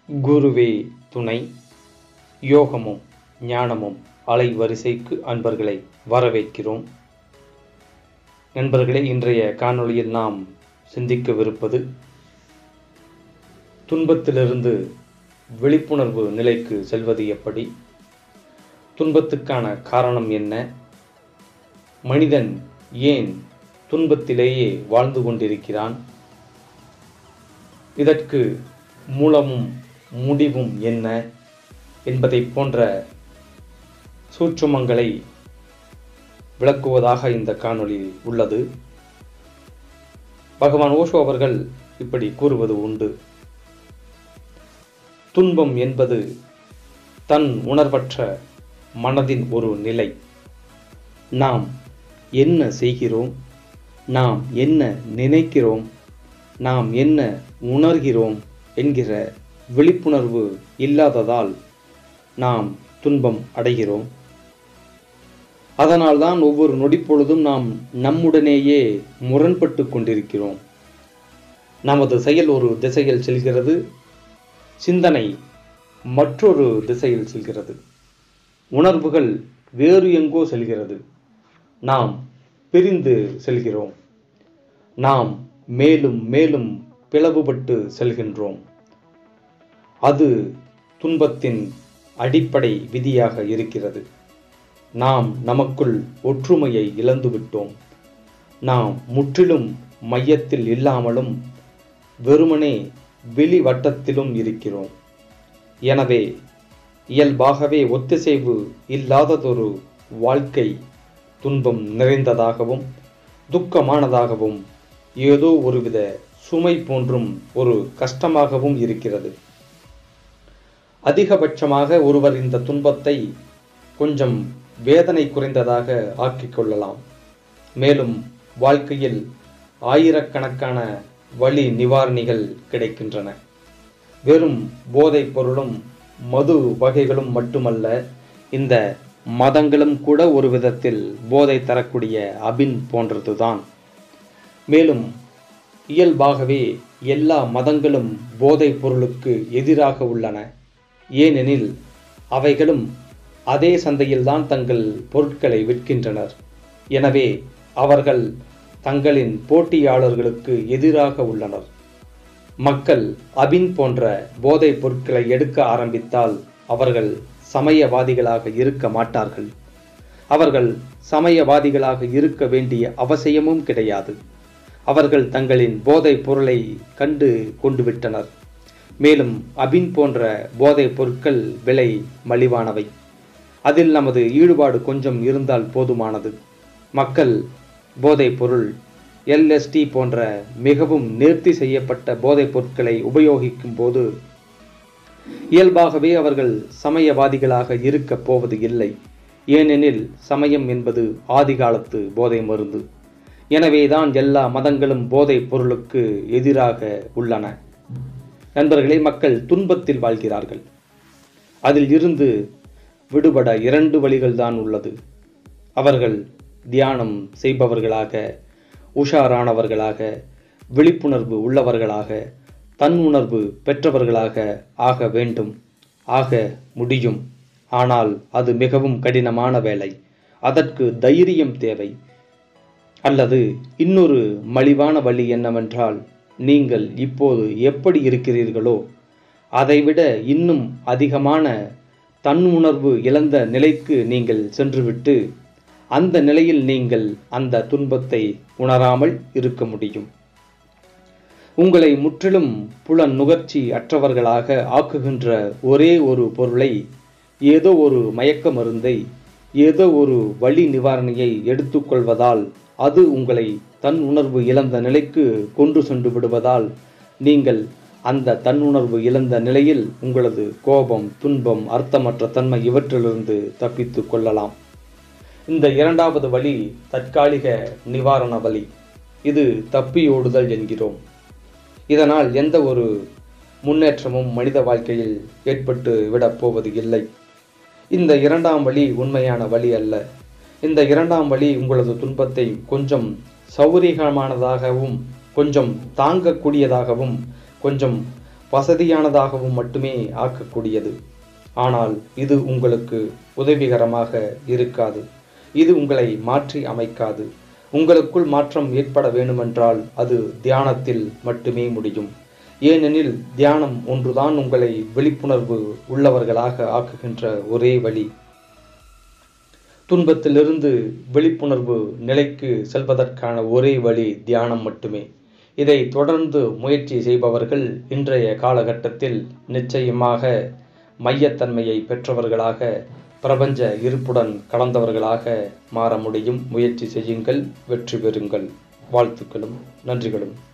குருவே துணை யோகமும் ஞானமும் அலைவரிசைக்கு அன்பர்களை வரவேற்கிறோம் நண்பர்களே இன்றைய காணொளியில் நாம் சிந்திக்கவிருப்பது துன்பத்திலிருந்து விழிப்புணர்வு நிலைக்கு செல்வது எப்படி துன்பத்துக்கான காரணம் என்ன மனிதன் ஏன் துன்பத்திலேயே வாழ்ந்து கொண்டிருக்கிறான் இதற்கு மூலமும் முடிவும் என்ன என்பதை போன்ற சூட்சுமங்களை விளக்குவதாக இந்த காணொளி உள்ளது பகவான் ஓஷோ அவர்கள் இப்படி கூறுவது உண்டு துன்பம் என்பது தன் உணர்வற்ற மனதின் ஒரு நிலை நாம் என்ன செய்கிறோம் நாம் என்ன நினைக்கிறோம் நாம் என்ன உணர்கிறோம் என்கிற விழிப்புணர்வு இல்லாததால் நாம் துன்பம் அடைகிறோம் அதனால்தான் ஒவ்வொரு நொடிப்பொழுதும் நாம் நம்முடனேயே முரண்பட்டு கொண்டிருக்கிறோம் நமது செயல் ஒரு திசையில் செல்கிறது சிந்தனை மற்றொரு திசையில் செல்கிறது உணர்வுகள் வேறு எங்கோ செல்கிறது நாம் பிரிந்து செல்கிறோம் நாம் மேலும் மேலும் பிளவுபட்டு செல்கின்றோம் அது துன்பத்தின் அடிப்படை விதியாக இருக்கிறது நாம் நமக்குள் ஒற்றுமையை இழந்துவிட்டோம் நாம் முற்றிலும் மையத்தில் இல்லாமலும் வெறுமனே வெளி வட்டத்திலும் இருக்கிறோம் எனவே இயல்பாகவே ஒத்திசைவு இல்லாததொரு வாழ்க்கை துன்பம் நிறைந்ததாகவும் துக்கமானதாகவும் ஏதோ ஒருவித சுமை போன்றும் ஒரு கஷ்டமாகவும் இருக்கிறது அதிகபட்சமாக ஒருவர் இந்த துன்பத்தை கொஞ்சம் வேதனை குறைந்ததாக ஆக்கிக் கொள்ளலாம் மேலும் வாழ்க்கையில் ஆயிரக்கணக்கான வழி நிவாரணிகள் கிடைக்கின்றன வெறும் போதைப் பொருளும் மது வகைகளும் மட்டுமல்ல இந்த மதங்களும் கூட ஒரு விதத்தில் போதை தரக்கூடிய அபின் போன்றதுதான் மேலும் இயல்பாகவே எல்லா மதங்களும் போதைப் பொருளுக்கு எதிராக உள்ளன ஏனெனில் அவைகளும் அதே சந்தையில்தான் தங்கள் பொருட்களை விற்கின்றனர் எனவே அவர்கள் தங்களின் போட்டியாளர்களுக்கு எதிராக உள்ளனர் மக்கள் அபின் போன்ற போதைப் பொருட்களை எடுக்க ஆரம்பித்தால் அவர்கள் சமயவாதிகளாக இருக்க மாட்டார்கள் அவர்கள் சமயவாதிகளாக இருக்க வேண்டிய அவசியமும் கிடையாது அவர்கள் தங்களின் போதைப் பொருளை கண்டு கொண்டு விட்டனர் மேலும் அபின் போன்ற போதைப் பொருட்கள் விலை மலிவானவை அதில் நமது ஈடுபாடு கொஞ்சம் இருந்தால் போதுமானது மக்கள் போதைப் பொருள் எல்எஸ்டி போன்ற மிகவும் நேர்த்தி செய்யப்பட்ட போதைப் பொருட்களை உபயோகிக்கும் போது இயல்பாகவே அவர்கள் சமயவாதிகளாக இருக்கப் போவது இல்லை ஏனெனில் சமயம் என்பது ஆதிகாலத்து போதை மருந்து எனவேதான் எல்லா மதங்களும் போதைப் பொருளுக்கு எதிராக உள்ளன நண்பர்களே மக்கள் துன்பத்தில் வாழ்கிறார்கள் அதில் இருந்து விடுபட இரண்டு வழிகள்தான் உள்ளது அவர்கள் தியானம் செய்பவர்களாக உஷாரானவர்களாக விழிப்புணர்வு உள்ளவர்களாக தன் உணர்வு பெற்றவர்களாக ஆக வேண்டும் ஆக முடியும் ஆனால் அது மிகவும் கடினமான வேலை அதற்கு தைரியம் தேவை அல்லது இன்னொரு மலிவான வழி என்னவென்றால் நீங்கள் இப்போது எப்படி இருக்கிறீர்களோ அதைவிட இன்னும் அதிகமான தன் உணர்வு இழந்த நிலைக்கு நீங்கள் சென்றுவிட்டு அந்த நிலையில் நீங்கள் அந்த துன்பத்தை உணராமல் இருக்க முடியும் உங்களை முற்றிலும் புலன் நுகர்ச்சி அற்றவர்களாக ஆக்குகின்ற ஒரே ஒரு பொருளை ஏதோ ஒரு மயக்க மருந்தை ஏதோ ஒரு வழி நிவாரணியை எடுத்துக்கொள்வதால் அது உங்களை தன் உணர்வு இழந்த நிலைக்கு கொண்டு சென்று விடுவதால் நீங்கள் அந்த தன்னுணர்வு இழந்த நிலையில் உங்களது கோபம் துன்பம் அர்த்தமற்ற தன்மை இவற்றிலிருந்து தப்பித்து கொள்ளலாம் இந்த இரண்டாவது வழி தற்காலிக நிவாரண வழி இது தப்பியோடுதல் என்கிறோம் இதனால் எந்த ஒரு முன்னேற்றமும் மனித வாழ்க்கையில் ஏற்பட்டு விடப் போவது இல்லை இந்த இரண்டாம் வழி உண்மையான வழி அல்ல இந்த இரண்டாம் வழி உங்களது துன்பத்தை கொஞ்சம் சௌகரியமானதாகவும் கொஞ்சம் தாங்கக்கூடியதாகவும் கொஞ்சம் வசதியானதாகவும் மட்டுமே ஆக்கக்கூடியது ஆனால் இது உங்களுக்கு உதவிகரமாக இருக்காது இது உங்களை மாற்றி அமைக்காது உங்களுக்குள் மாற்றம் ஏற்பட வேண்டுமென்றால் அது தியானத்தில் மட்டுமே முடியும் ஏனெனில் தியானம் ஒன்றுதான் உங்களை விழிப்புணர்வு உள்ளவர்களாக ஆக்குகின்ற ஒரே வழி துன்பத்திலிருந்து விழிப்புணர்வு நிலைக்கு செல்வதற்கான ஒரே வழி தியானம் மட்டுமே இதை தொடர்ந்து முயற்சி செய்பவர்கள் இன்றைய காலகட்டத்தில் நிச்சயமாக மையத்தன்மையை பெற்றவர்களாக பிரபஞ்ச இருப்புடன் கலந்தவர்களாக மாற முடியும் முயற்சி செய்யுங்கள் வெற்றி பெறுங்கள் வாழ்த்துக்களும் நன்றிகளும்